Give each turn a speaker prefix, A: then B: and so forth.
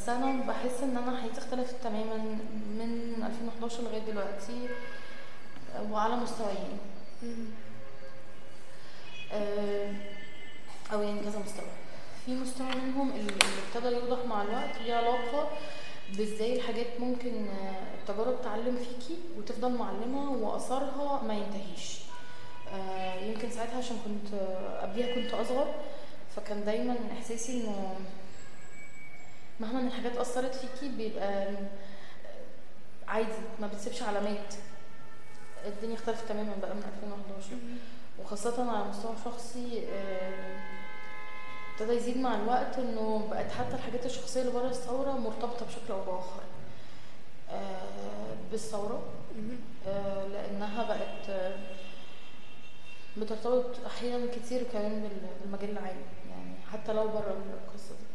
A: بس انا بحس ان انا حياتي اختلفت تماما من 2011 لغايه دلوقتي وعلى مستويين آه، او يعني كذا مستوى في مستوى منهم اللي ابتدى يوضح مع الوقت ليه علاقه بازاي الحاجات ممكن آه، التجارب تعلم فيكي وتفضل معلمه واثرها ما ينتهيش آه، يمكن ساعتها عشان كنت آه، قبليها كنت اصغر فكان دايما احساسي انه مهما ان الحاجات اثرت فيكي بيبقى عادي ما بتسيبش علامات الدنيا اختلفت تماما بقى من 2011 وخاصة على مستوى شخصي آه، ابتدى يزيد مع الوقت انه بقت حتى الحاجات الشخصية اللي بره الثورة مرتبطة بشكل او باخر آه، بالثورة آه، لانها بقت آه، بترتبط احيانا كتير كمان بال- بالمجال العام يعني حتى لو بره القصة دي